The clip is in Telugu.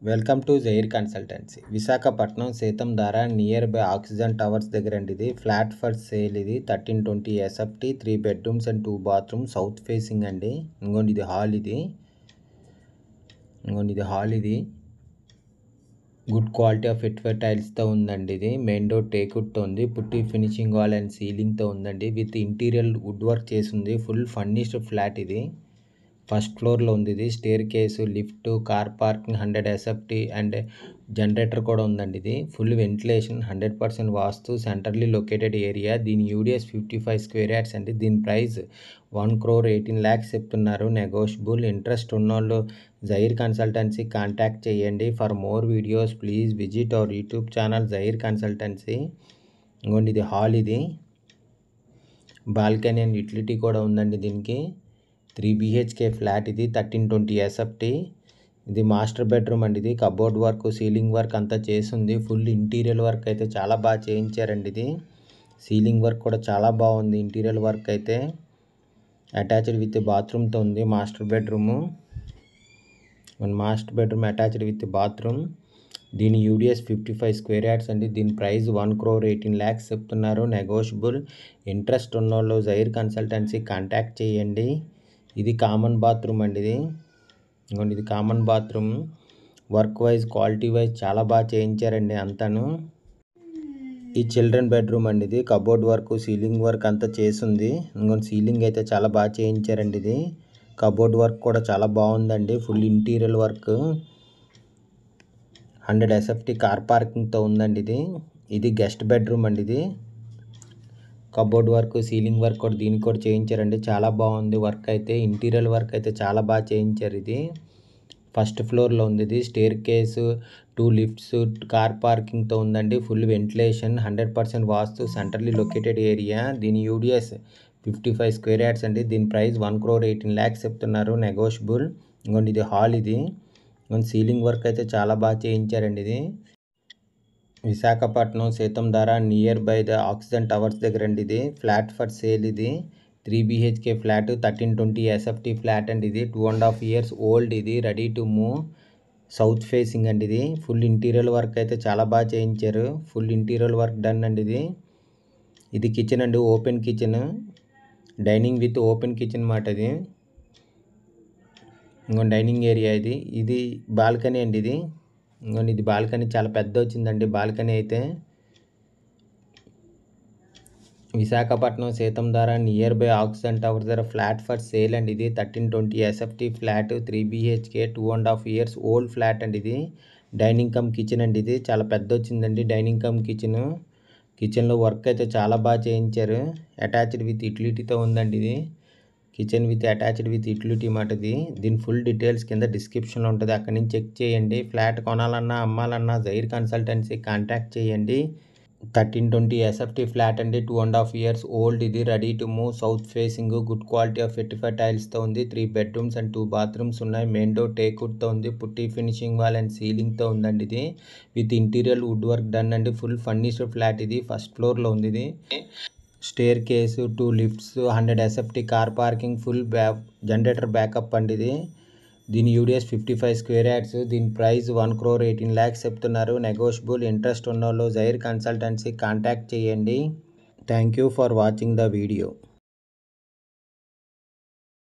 welcome to Jair consultancy Visakhapatnam Seethammadhara near by oxygen towers దగ్గర అండి ఇది ఫ్లాట్ ఫర్ సేల్ ఇది thirteen twenty SFT three bedrooms and two bathroom south facing అండి ఇంకోండి ఇది హాల్ ఇది ఇంకోండి ఇది హాల్ ఇది గుడ్ క్వాలిటీ ఆఫ్ ఫిట్వేర్ టైల్స్తో ఉందండి ఇది మెయిన్ డోర్ టేకుడ్తో ఉంది పుట్టి ఫినిషింగ్ వాల్ అండ్ సీలింగ్తో ఉందండి విత్ ఇంటీరియర్ వుడ్ వర్క్ చేసి ఉంది ఫుల్ ఫర్నిష్డ్ ఫ్లాట్ ఇది ఫస్ట్ ఫ్లోర్లో ఉంది ఇది staircase lift car parking hundred SFT and generator కూడా ఉందండి ఇది full ventilation hundred percent vastu centrally located area దీని UDS fifty five square yards అండి దీని price one crore eighteen lakhs చెప్తున్నారు నెగోషియబుల్ ఇంట్రెస్ట్ ఉన్నోళ్ళు జైర్ కన్సల్టెన్సీ కాంటాక్ట్ చేయండి for more videos please visit our YouTube channel Jair consultancy ఇంకోండి ఇది హాల్ ఇది బాల్కనీ అండ్ యూటిలిటీ కూడా ఉందండి దీనికి త్రీ బీహెచ్కే ఫ్లాట్ ఇది థర్టీన్ ట్వంటీ ఎస్ఎఫ్టీ ఇది మాస్టర్ బెడ్రూమ్ అండి ఇది కబోర్డ్ వర్క్ సీలింగ్ వర్క్ అంతా చేసింది ఫుల్ ఇంటీరియర్ వర్క్ అయితే చాలా బాగా చేయించారండి ఇది సీలింగ్ వర్క్ కూడా చాలా బాగుంది ఇంటీరియర్ వర్క్ అయితే అటాచ్డ్ విత్ బాత్రూమ్తో ఉంది master bedroom master bedroom attached with bathroom దీని UDS fifty five square yards అండి దీని price one crore eighteen lakhs చెప్తున్నారు నెగోషియబుల్ ఇంట్రెస్ట్ ఉన్నోళ్ళు జైర్ కన్సల్టెన్సీ కాంటాక్ట్ చేయండి ఇది కామన్ బాత్రూమ్ అండి ఇది ఇంకోండి ఇది common bathroom work wise quality wise చాలా బాగా చేయించారండి అంతాను ఈ చిల్డ్రన్ బెడ్రూమ్ అండి ఇది కబోర్డ్ వర్క్ సీలింగ్ వర్క్ అంతా చేసింది ఇంకొంచెం సీలింగ్ అయితే చాలా బాగా చేయించారండి ఇది కబోర్డ్ వర్క్ కూడా చాలా బాగుందండి full interior work hundred SFT car పార్కింగ్తో ఉందండి ఇది ఇది గెస్ట్ బెడ్రూమ్ అండి ఇది కబోర్డ్ వర్క్ సీలింగ్ వర్క్ కూడా దీనికి కూడా చేయించారండి చాలా బాగుంది వర్క్ అయితే ఇంటీరియర్ వర్క్ అయితే చాలా బాగా చేయించారు ఇది ఫస్ట్ ఫ్లోర్లో ఉంది ఇది staircase two lifts car పార్కింగ్తో ఉందండి full ventilation hundred percent vastu centrally located area దీని UDS fifty five square yards అండి దీని price one crore eighteen lakhs చెప్తున్నారు నెగోషియబుల్ ఇంకోండి ఇది హాల్ ఇది ఇంకొంచెం సీలింగ్ వర్క్ అయితే చాలా బాగా చేయించారండి ఇది Visakhapatnam Seethammadhara near by the oxygen towers దగ్గర అండి ఇది ఫ్లాట్ ఫర్ సేల్ ఇది three BHK flat thirteen twenty SFT flat అండి ఇది two and half years old ఇది ready to move south facing అండి ఇది ఫుల్ ఇంటీరియర్ వర్క్ అయితే చాలా బాగా చేయించారు ఫుల్ ఇంటీరియర్ వర్క్ డన్ అండి ఇది ఇది కిచెన్ అండి open kitchen dining with open kitchen మాట ఇది ఇంకో డైనింగ్ ఏరియా ఇది ఇది బాల్కనీ అండి ఇది ఇంకోండి ఇది బాల్కనీ చాలా పెద్ద వచ్చిందండి బాల్కనీ అయితే Visakhapatnam Seethammadhara near by oxygen tower ధర ఫ్లాట్ ఫర్ సేల్ అండి ఇది thirteen twenty SFT flat three BHK two and half years old flat అండి ఇది డైనింగ్ కమ్ కిచెన్ అండి ఇది చాలా పెద్ద వచ్చిందండి డైనింగ్ కమ్ కిచెన్ కిచెన్లో వర్క్ అయితే చాలా బాగా చేయించారు అటాచ్డ్ విత్ యూటిలిటీతో ఉందండి ఇది kitchen with attached with utility మాట ఇది దీని ఫుల్ డీటెయిల్స్ కింద డిస్క్రిప్షన్లో ఉంటుంది అక్కడి నుంచి చెక్ చేయండి ఫ్లాట్ కొనాలన్నా అమ్మాలన్నా జైర్ కన్సల్టెన్సీ కాంటాక్ట్ చేయండి థర్టీన్ ట్వంటీ ఎస్ఎఫ్టీ ఫ్లాట్ అండి two and half years old ఇది ready to move south facing good quality of fifty five టైల్స్తో ఉంది three bedrooms and two bathrooms ఉన్నాయి మెయిన్ డోర్ టేక్వుడ్తో ఉంది పుట్టి ఫినిషింగ్ వాల్ అండ్ సీలింగ్తో ఉందండి ఇది with interior wood work done అండి ఫుల్ ఫర్నిష్డ్ ఫ్లాట్ ఇది ఫస్ట్ ఫ్లోర్లో ఉంది ఇది staircase two lifts hundred SFT car parking full బ్యా జనరేటర్ బ్యాకప్ అండి ఇది దీని UDS fifty five square yards దీని price one crore eighteen lakhs చెప్తున్నారు నెగోషియబుల్ ఇంట్రెస్ట్ ఉన్న వాళ్ళు జైర్ కన్సల్టెన్సీ కాంటాక్ట్ చేయండి thank you for watching the video